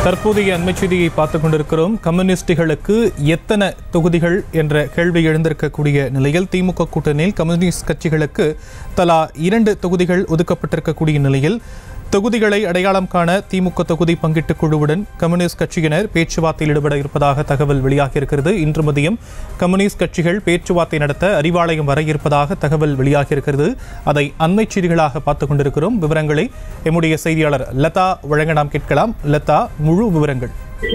தற்போதைய அண்மைச் செய்தியை பார்த்துக் கொண்டிருக்கிறோம் கம்யூனிஸ்டுகளுக்கு எத்தனை தொகுதிகள் என்ற கேள்வி எழுந்திருக்கக்கூடிய நிலையில் திமுக கூட்டணியில் கம்யூனிஸ்ட் கட்சிகளுக்கு தலா இரண்டு தொகுதிகள் ஒதுக்கப்பட்டிருக்கக்கூடிய நிலையில் தொகுதிகளை அடையாளம் காண திமுக தொகுதி பங்கீட்டுக் குழுவுடன் கம்யூனிஸ்ட் கட்சியினர் பேச்சுவார்த்தையில் ஈடுபட இருப்பதாக தகவல் வெளியாகியிருக்கிறது இன்று மதியம் கம்யூனிஸ்ட் கட்சிகள் பேச்சுவார்த்தை நடத்த அறிவாலயம் வர இருப்பதாக தகவல் வெளியாகியிருக்கிறது அதை அண்மைச் செய்திகளாக பார்த்துக் கொண்டிருக்கிறோம் விவரங்களை எம்முடைய செய்தியாளர் லதா வழங்க நாம் கேட்கலாம் லதா முழு விவரங்கள்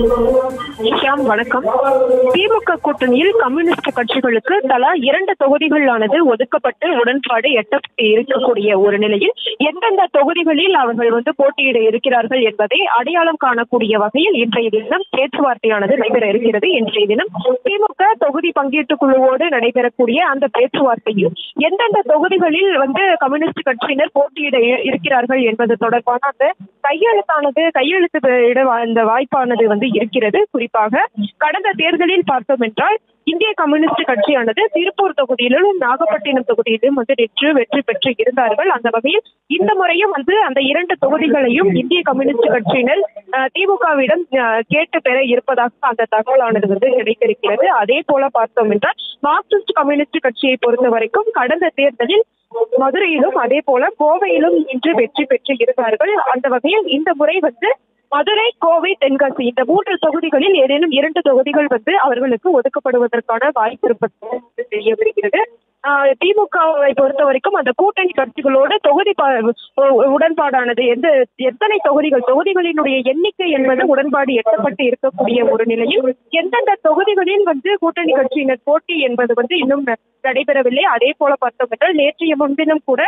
ஷியாம் வணக்கம் திமுக கூட்டணியில் கம்யூனிஸ்ட் கட்சிகளுக்கு தலா இரண்டு தொகுதிகளானது ஒதுக்கப்பட்டு உடன்பாடு எட்டப்பட்டு இருக்கக்கூடிய ஒரு நிலையில் எந்தெந்த தொகுதிகளில் அவர்கள் வந்து போட்டியிட இருக்கிறார்கள் என்பதை அடையாளம் காணக்கூடிய வகையில் இன்றைய தினம் பேச்சுவார்த்தையானது நடைபெற இருக்கிறது இன்றைய தினம் திமுக தொகுதி பங்கீட்டு குழுவோடு நடைபெறக்கூடிய அந்த பேச்சுவார்த்தையில் எந்தெந்த தொகுதிகளில் வந்து கம்யூனிஸ்ட் கட்சியினர் போட்டியிட இ- இருக்கிறார்கள் என்பது தொடர்பான அந்த கையெழுத்தானது கையெழுத்து இட அந்த வாய்ப்பானது வந்து இருக்கிறது குறிப்பாக கடந்த தேர்தலில் பார்த்தோம் என்றால் இந்திய கம்யூனிஸ்ட் கட்சியானது திருப்பூர் தொகுதியிலும் நாகப்பட்டினம் தொகுதியிலும் வந்து நேற்று வெற்றி பெற்று இருந்தார்கள் அந்த வகையில் இந்த முறையும் வந்து அந்த இரண்டு தொகுதிகளையும் இந்திய கம்யூனிஸ்ட் கட்சியினர் அஹ், திமுகவிடம் அஹ், கேட்டு பெற இருப்பதாக அந்த தகவலானது வந்து கிடைத்திருக்கிறது அதே போல பார்த்தோம் என்றால் மார்க்சிஸ்ட் கம்யூனிஸ்ட் கட்சியை பொறுத்த வரைக்கும் கடந்த தேர்தலில் மதுரையிலும் அதே போல கோவையிலும் இன்று வெற்றி பெற்று இருந்தார்கள் அந்த வகையில் இந்த முறை வந்து மதுரை கோவை தென்காசி இந்த மூன்று தொகுதிகளில் ஏதேனும் இரண்டு தொகுதிகள் வந்து அவர்களுக்கு ஒதுக்கப்படுவதற்கான வாய்ப்பு இருப்பது வந்து தெரிய வருகிறது ஆஹ் திமுகவை பொறுத்த வரைக்கும் அந்த கூட்டணி கட்சிகளோடு தொகுதி ப- உ- உடன்பாடானது எந்த எத்தனை தொகுதிகள் தொகுதிகளினுடைய எண்ணிக்கை என்பது உடன்பாடு எட்டப்பட்டு இருக்கக்கூடிய ஒரு நிலையில் எந்தெந்த தொகுதிகளில் வந்து கூட்டணி கட்சியினர் போட்டி என்பது வந்து இன்னும் ந- நடைபெறவில்லை அதே போல பார்த்தோம் என்றால் நேற்றைய முன்தினம் கூட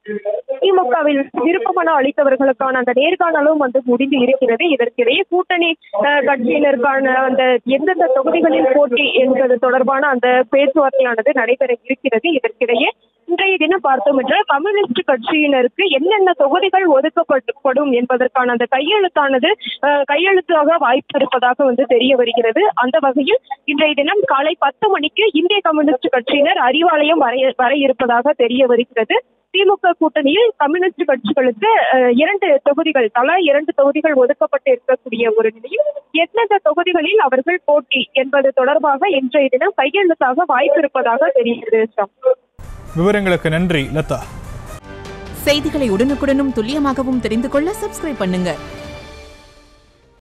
திமுகவில் விருப்பமனு அளித்தவர்களுக்கான அந்த நேர்காணலும் வந்து முடிந்து இருக்கிறது இதற்கிடையே கூட்டணி அஹ், கட்சியினருக்கான அந்த எந்தெந்த தொகுதிகளில் போட்டி என்பது தொடர்பான அந்த பேச்சுவார்த்தையானது நடைபெற இருக்கிறது இதற்கிடையே இன்றைய தினம் பார்த்தோம் என்றால் கம்யூனிஸ்ட் கட்சியினருக்கு என்னென்ன தொகுதிகள் ஒதுக்கப்படும் என்பதற்கான அந்த கையெழுத்தானது அஹ், கையெழுத்தாக வாய்ப்பு இருப்பதாக வந்து தெரிய வருகிறது அந்த வகையில் இன்றைய தினம் காலை பத்து மணிக்கு இந்திய கம்யூனிஸ்ட் கட்சியினர் அறிவாலயம் வர வர இருப்பதாக தெரிய வருகிறது திமுக கூட்டணியில் கம்யூனிஸ்ட் கட்சிகளுக்கு அஹ், இரண்டு தொகுதிகள் தலா இரண்டு தொகுதிகள் ஒதுக்கப்பட்டு இருக்கக்கூடிய ஒரு நிலையில் எந்தெந்த தொகுதிகளில் அவர்கள் போட்டி என்பது தொடர்பாக இன்றைய தினம் கையெழுத்தாக வாய்ப்பு இருப்பதாக தெரிகிறது ஷாம். விவரங்களுக்கு நன்றி லதா செய்திகளை உடனுக்குடனும் துல்லியமாகவும் தெரிந்து கொள்ள சப்ஸ்கிரைப் பண்ணுங்க